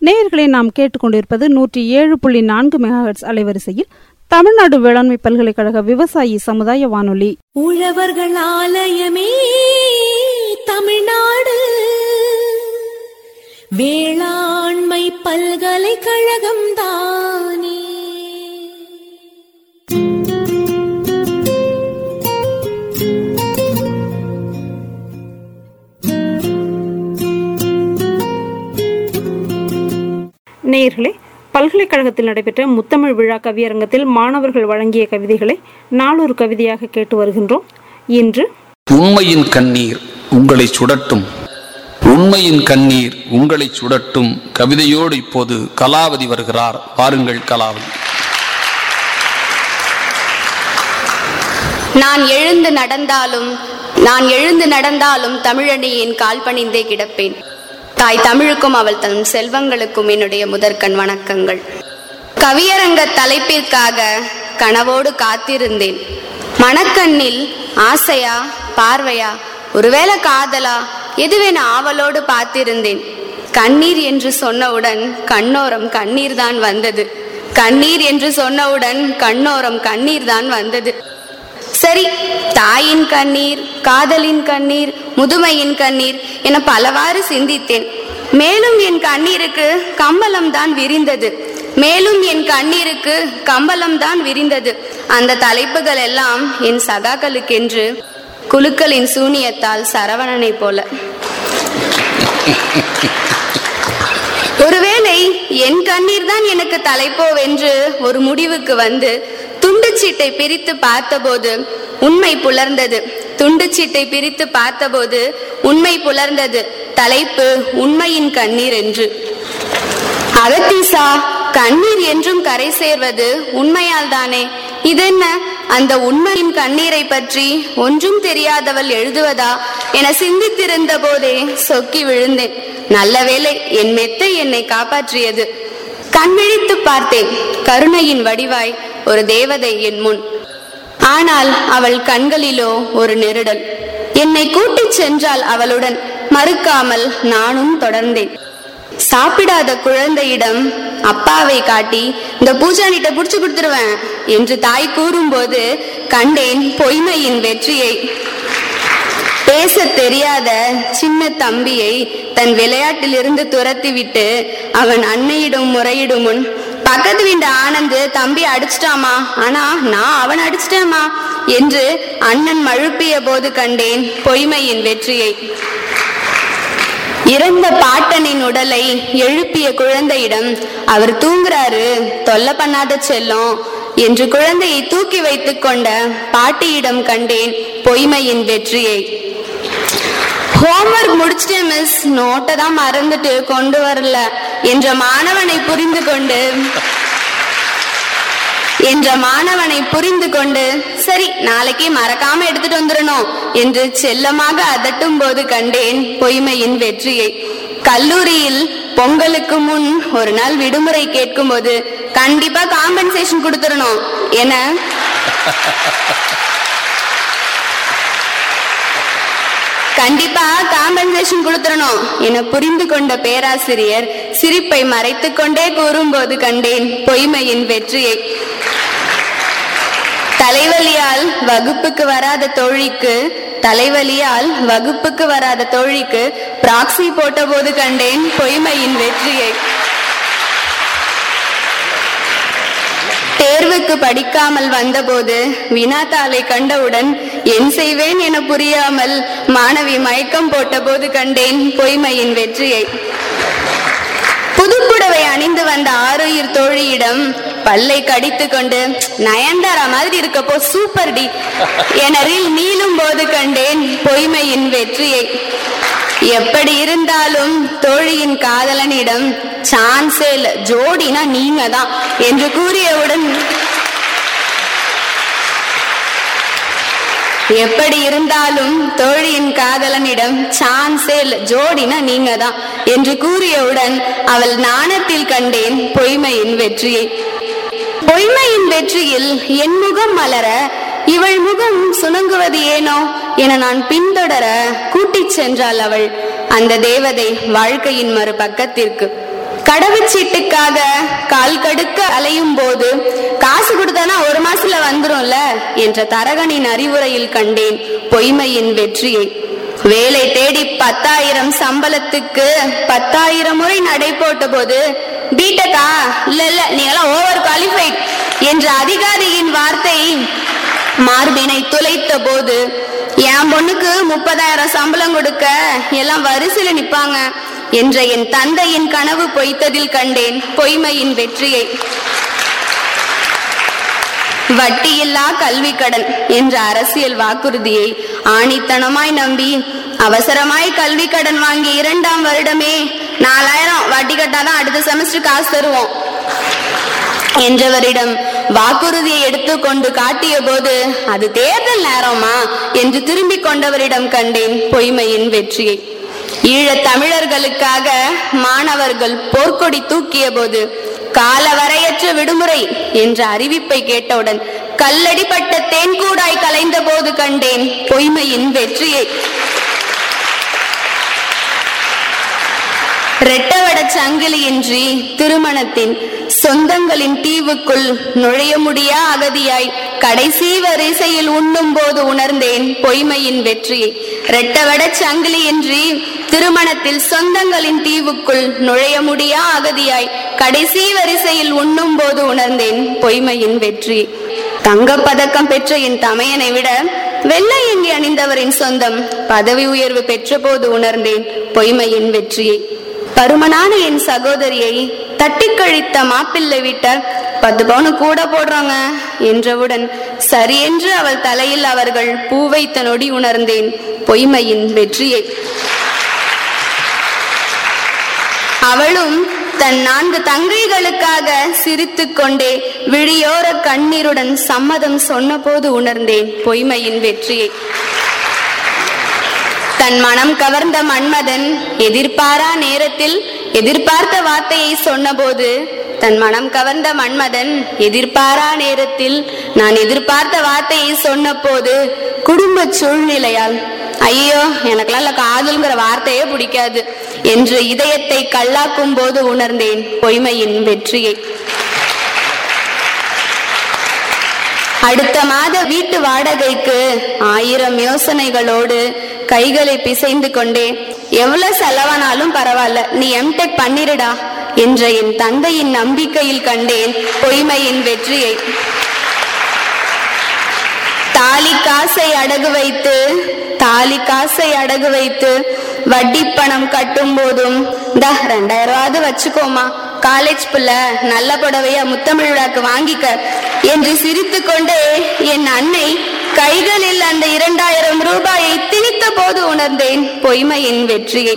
நேயர்களை நாம் கேட்டுக்கொண்டிருப்பது நூற்றி ஏழு புள்ளி நான்கு மெகாஹெட்ஸ் அலைவரிசையில் தமிழ்நாடு வேளாண்மை பல்கலைக்கழக விவசாயி சமுதாய வானொலி உழவர்கள் ஆலயமே தமிழ்நாடு வேளாண்மை பல்கலைக்கழகம் தானே நேயர்களே பல்கலைக்கழகத்தில் நடைபெற்ற முத்தமிழ் விழா கவியரங்கத்தில் மாணவர்கள் வழங்கிய கவிதைகளை நாளொரு கவிதையாக கேட்டு வருகின்றோம் இன்று உண்மையின் கண்ணீர் உங்களை சுடட்டும் உண்மையின் கண்ணீர் உங்களை சுடட்டும் கவிதையோடு இப்போது கலாவதி வருகிறார் வாருங்கள் கலாவதி நான் எழுந்து நடந்தாலும் நான் எழுந்து நடந்தாலும் தமிழணியின் கால் பணிந்தே கிடப்பேன் தாய் தமிழுக்கும் அவள் தன் செல்வங்களுக்கும் என்னுடைய முதற்கண் வணக்கங்கள் கவியரங்க தலைப்பிற்காக கனவோடு காத்திருந்தேன் மணக்கண்ணில் ஆசையா பார்வையா ஒருவேளை காதலா எதுவென ஆவலோடு பார்த்திருந்தேன் கண்ணீர் என்று சொன்னவுடன் கண்ணோரம் கண்ணீர் தான் வந்தது கண்ணீர் என்று சொன்னவுடன் கண்ணோரம் கண்ணீர் தான் வந்தது சரி தாயின் கண்ணீர் காதலின் கண்ணீர் முதுமையின் கண்ணீர் என பலவாறு சிந்தித்தேன் மேலும் என் கண்ணீருக்கு கம்பளம் தான் விரிந்தது மேலும் என் கண்ணீருக்கு கம்பளம் தான் விரிந்தது அந்த தலைப்புகள் எல்லாம் என் சகாக்களுக்கென்று குழுக்களின் சூனியத்தால் சரவணனை போல ஒருவேளை என் கண்ணீர் தான் எனக்கு தலைப்போவென்று ஒரு முடிவுக்கு வந்து துண்டுச்சீட்டை பிரித்து பார்த்தபோது உண்மை புலர்ந்தது துண்டுச்சீட்டை பிரித்து பார்த்தபோது உண்மை புலர்ந்தது தலைப்பு உண்மையின் கண்ணீர் என்று அகத்தீசா கண்ணீர் என்றும் கரை சேர்வது உண்மையால் தானே இதென்ன அந்த உண்மையின் கண்ணீரை பற்றி ஒன்றும் தெரியாதவள் எழுதுவதா என சிந்தித்திருந்த போதே சொக்கி விழுந்தேன் நல்ல வேளை என் மெத்தை என்னை காப்பாற்றியது கண்விழித்து பார்த்தேன் கருணையின் வடிவாய் ஒரு தேவதை என் முன் ஆனால் அவள் கண்களிலோ ஒரு நெருடல் என்னை கூட்டிச் சென்றால் அவளுடன் மறுக்காமல் நானும் தொடர்ந்தேன் சாப்பிடாத குழந்தையிடம் அப்பாவை காட்டி இந்த பூஜானிட்ட புடிச்சு கொடுத்துருவேன் என்று தாய் கூறும்போது கண்டேன் பொய்மையின் வெற்றியை பேச தெரியாத சின்ன தம்பியை தன் விளையாட்டிலிருந்து துரத்திவிட்டு அவன் அன்னையிடம் முறையிடும் முன் பக்கத்து வீட்டு ஆனந்த் தம்பி அடிச்சிட்டாமா ஆனா நான் அவன் அடிச்சிட்டேமா என்று அண்ணன் மழுப்பிய போது கண்டேன் பொய்மையின் வெற்றியை இறந்த பாட்டனின் உடலை எழுப்பிய குழந்தையிடம் அவர் தூங்குறாரு தொல்லை பண்ணாத செல்லம் என்று குழந்தையை தூக்கி வைத்துக் கொண்ட பாட்டியிடம் கண்டேன் பொய்மையின் வெற்றியை ஹோம்ஒர்க் முடிச்சிட்டேன் மிஸ் நோட்டை தான் மறந்துட்டு கொண்டு வரல என்ற மாணவனை புரிந்து கொண்டு என்ற மாணவனை புரிந்து கொண்டு சரி நாளைக்கு மறக்காம எடுத்துட்டு வந்துடணும் என்று செல்லமாக அதட்டும் போது கண்டேன் பொய்மையின் வெற்றியை கல்லூரியில் பொங்கலுக்கு முன் ஒரு நாள் விடுமுறை கேட்கும்போது கண்டிப்பா காம்பன்சேஷன் கொடுத்துடணும் என கண்டிப்பா காம்பன்சேஷன் கொடுத்துடணும் என புரிந்து கொண்ட பேராசிரியர் சிரிப்பை மறைத்துக் கொண்டே கூறும்போது கண்டேன் பொய்மையின் வெற்றியை தலைவலியால் வகுப்புக்கு வராத தோழிக்கு தலைவலியால் வகுப்புக்கு வராத தோழிக்கு பிராக்சி போட்டபோது கண்டேன் பொய்மையின் வெற்றியை தேர்வுக்கு படிக்காமல் வந்தபோது வினாத்தாளை கண்டவுடன் என் செய்வேன் என புரியாமல் மாணவி மயக்கம் போட்டபோது கண்டேன் பொய்மையின் வெற்றியை புதுப்புடவை அணிந்து வந்த ஆருயிர் தோழியிடம் பல்லை கடித்து கொண்டு நயன்தாரா மாதிரி இருக்கப்போ சூப்பர் டி எனரில் நீளும் போது கண்டேன் பொய்மையின் வெற்றியை எப்படி இருந்தாலும் தோழியின் காதலனிடம் சான்ஸே இல்ல ஜோடினா நீங்க தான் என்று கூறியவுடன் எப்படி இருந்தாலும் தோழியின் காதலனிடம் சான்ஸே இல்ல ஜோடினா நீங்க தான் என்று கூறியவுடன் அவள் நாணத்தில் கண்டேன் பொய்மையின் வெற்றியை பொய்மையின் வெற்றியில் என் முகம் மலர இவள் முகம் சுணங்குவது ஏனோ என நான் பின்தொடர கூட்டிச் சென்றாள் அவள் அந்த தேவதை வாழ்க்கையின் மறு பக்கத்திற்கு கடவுச்சீட்டுக்காக கால் கடுக்க அலையும் போது காசு கொடுத்தானா ஒரு மாசத்துல வந்துரும்ல என்ற தரகனின் அறிவுரையில் கண்டேன் பொய்மையின் வெற்றியை வேலை தேடி பத்தாயிரம் சம்பளத்துக்கு பத்தாயிரம் முறை நடை போட்ட போது பீட்டக்கா இல்ல இல்ல நீ எல்லாம் ஓவர் குவாலிஃபைட் என்ற அதிகாரியின் வார்த்தை மார்பினை துளைத்த போது என் பொண்ணுக்கு முப்பதாயிரம் சம்பளம் கொடுக்க எல்லாம் வரிசையில நிப்பாங்க என்ற என் தந்தையின் கனவு பொய்த்ததில் கண்டேன் பொய்மையின் வெற்றியை வட்டியில்லா கல்வி கடன் என்ற அரசியல் வாக்குறுதியை ஆணித்தனமாய் நம்பி அவசரமாய் கல்வி கடன் வாங்கி இரண்டாம் வருடமே நாலாயிரம் வட்டி கட்டாதான் அடுத்த செமஸ்டர் காசு தருவோம் என்றவரிடம் வாக்குறுதியை எடுத்துக்கொண்டு காட்டிய போது அது தேர்தல் நேரமா என்று திரும்பிக் கொண்டவரிடம் கண்டேன் பொய்மையின் வெற்றியை ஈழத் தமிழர்களுக்காக மாணவர்கள் போர்க்கொடி தூக்கிய போது காலவரையற்ற விடுமுறை என்ற அறிவிப்பை கேட்டவுடன் கல்லடிப்பட்ட தேன்கூடாய் கலைந்த போது கண்டேன் பொய்மையின் வெற்றியை ரெட்டவட சங்கிலியின்றி திருமணத்தின் சொந்தங்களின் தீவுக்குள் நுழைய முடியா அகதியாய் கடைசி வரிசையில் உண்ணும் போது உணர்ந்தேன் பொய்மையின் வெற்றியை ரெட்டவட சங்கிலியின்றி திருமணத்தில் சொந்தங்களின் தீவுக்குள் நுழைய முடியா அகதியாய் கடைசி வரிசையில் உண்ணும் போது உணர்ந்தேன் பொய்மையின் வெற்றி தங்கப் பதக்கம் பெற்ற என் தமையனை விட வெள்ளை எங்கி அணிந்தவரின் சொந்தம் பதவி உயர்வு பெற்ற போது உணர்ந்தேன் பொய்மையின் வெற்றியை பருமனான என் சகோதரியை தட்டி கழித்த மாப்பிள்ளை விட்ட பத்து பவுனு கூட போடுறாங்க என்றவுடன் சரியென்று அவள் தலையில் அவர்கள் பூ வைத்த நொடி உணர்ந்தேன் பொய்மையின் வெற்றியை அவளும் தன் நான்கு தங்கைகளுக்காக சிரித்துக் கொண்டே விழியோர கண்ணீருடன் சம்மதம் சொன்னபோது உணர்ந்தேன் பொய்மையின் வெற்றியை தன் மனம் கவர்ந்த மன்மதன் எதிர்பாரா நேரத்தில் எதிர்பார்த்த வார்த்தையை சொன்னபோது தன் மனம் கவர்ந்த மன்மதன் எதிர்பாரா நேரத்தில் நான் எதிர்பார்த்த வார்த்தையை சொன்னபோது குடும்ப சூழ்நிலையால் ஐயோ எனக்கெல்லாம் இல்ல காதல்ங்கிற வார்த்தையே பிடிக்காது என்று இதயத்தை கல்லாக்கும் போது உணர்ந்தேன் பொய்மையின் வெற்றியை அடுத்த மாத வீட்டு வாடகைக்கு ஆயிரம் யோசனைகளோடு கைகளை பிசைந்து கொண்டே எவ்வளவு செலவானாலும் பரவாயில்ல நீ எம்டெக் பண்ணிருடா என்ற என் தந்தையின் நம்பிக்கையில் கண்டேன் பொய்மையின் வெற்றியை தாலி காசை அடகு வைத்து தாலி காசை அடகு வைத்து வட்டி பணம் கட்டும் போதும் இந்த ரெண்டாயிரம் ரூபாவது வச்சுக்கோமா காலேஜ் புள்ள நல்ல புடவையா முத்தமிழ் விழாக்கு வாங்கிக்க என்று சிரித்துக் கொண்டே என் அன்னை கைகளில் அந்த இரண்டாயிரம் ரூபாயை திணித்த போது உணர்ந்தேன் பொய்மையின் வெற்றியை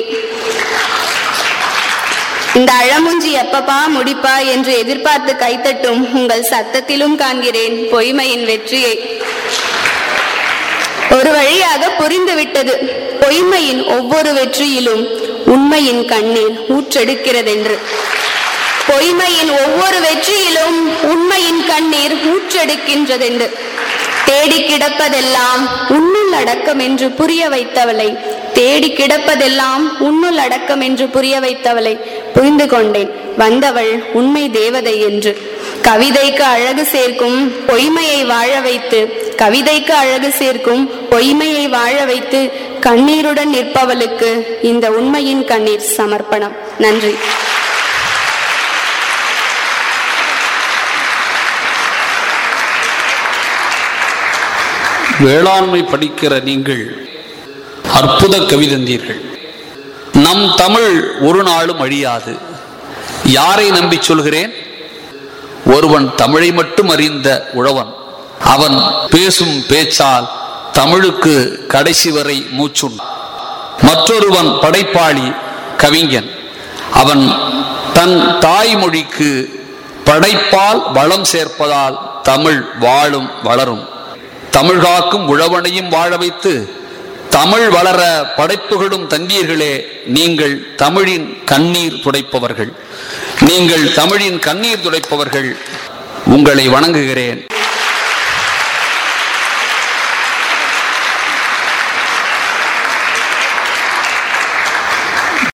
இந்த அழமுஞ்சி எப்பப்பா முடிப்பா என்று எதிர்பார்த்து கைத்தட்டும் உங்கள் சத்தத்திலும் காண்கிறேன் பொய்மையின் வெற்றியை ஒரு வழியாக புரிந்துவிட்டது பொய்மையின் ஒவ்வொரு வெற்றியிலும் உண்மையின் கண்ணீர் ஊற்றெடுக்கிறதென்று பொய்மையின் ஒவ்வொரு வெற்றியிலும் உண்மையின் கண்ணீர் ஊற்றெடுக்கின்றதென்று தேடி கிடப்பதெல்லாம் உன்னுள் அடக்கம் என்று புரிய வைத்தவளை தேடி கிடப்பதெல்லாம் உன்னுள் அடக்கம் என்று புரிய வைத்தவளை புரிந்து கொண்டேன் வந்தவள் உண்மை தேவதை என்று கவிதைக்கு அழகு சேர்க்கும் பொய்மையை வாழ வைத்து கவிதைக்கு அழகு சேர்க்கும் பொய்மையை வாழ வைத்து கண்ணீருடன் நிற்பவளுக்கு இந்த உண்மையின் கண்ணீர் சமர்ப்பணம் நன்றி வேளாண்மை படிக்கிற நீங்கள் அற்புத கவிதந்தீர்கள் நம் தமிழ் ஒரு நாளும் அழியாது யாரை நம்பி சொல்கிறேன் ஒருவன் தமிழை மட்டும் அறிந்த உழவன் அவன் பேசும் பேச்சால் தமிழுக்கு கடைசி வரை மூச்சுண்டு மற்றொருவன் படைப்பாளி கவிஞன் அவன் தன் தாய்மொழிக்கு படைப்பால் வளம் சேர்ப்பதால் தமிழ் வாழும் வளரும் தமிழ் காக்கும் உழவனையும் வாழ வைத்து தமிழ் வளர படைப்புகளும் தந்தீர்களே நீங்கள் தமிழின் கண்ணீர் துடைப்பவர்கள் நீங்கள் தமிழின் கண்ணீர் துடைப்பவர்கள் உங்களை வணங்குகிறேன்